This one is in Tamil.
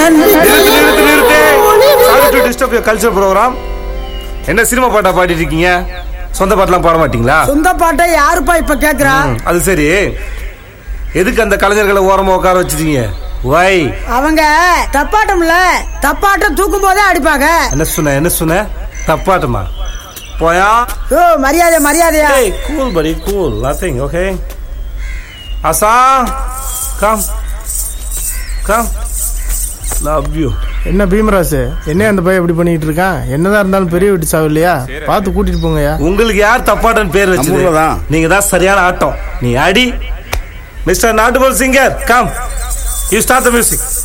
நிறுத்து நிறுத்து நிறுத்து sorry to disturb your culture program என்ன சினிமா பாட்டா பாடிட்டு இருக்கீங்க சொந்த பாட்டெல்லாம் பாட மாட்டீங்களா சொந்த பாட்டை யாருப்பா இப்ப கேக்குறா ம், அது சரி எதுக்கு அந்த கலைஞர்களை ஓரமா உட்கார வச்சிட்டீங்க வை அவங்க தப்பாட்டம்ல தப்பாட்டம் தூக்கும் போதே அடிப்பாங்க என்ன சொன்ன என்ன சொன்ன தப்பாட்டமா போயா ஓ மரியாதை மரியாதையா Hey, cool, buddy, cool. Nothing, okay? Asa, come. Come. Love you. என்ன பீமராசு என்ன அந்த பையன் இப்படி பண்ணிட்டு இருக்கான் என்னதான் இருந்தாலும் பெரிய வீட்டு சாவு இல்லையா பார்த்து கூட்டிட்டு போங்கய்யா உங்களுக்கு யார் தப்பாட்டன் பேர் நம்ம ஊர்ல வச்சது தான். நீங்க தான் சரியான ஆட்டம் நீ அடி மிஸ்டர் நாட்டுபல் singer come you start the music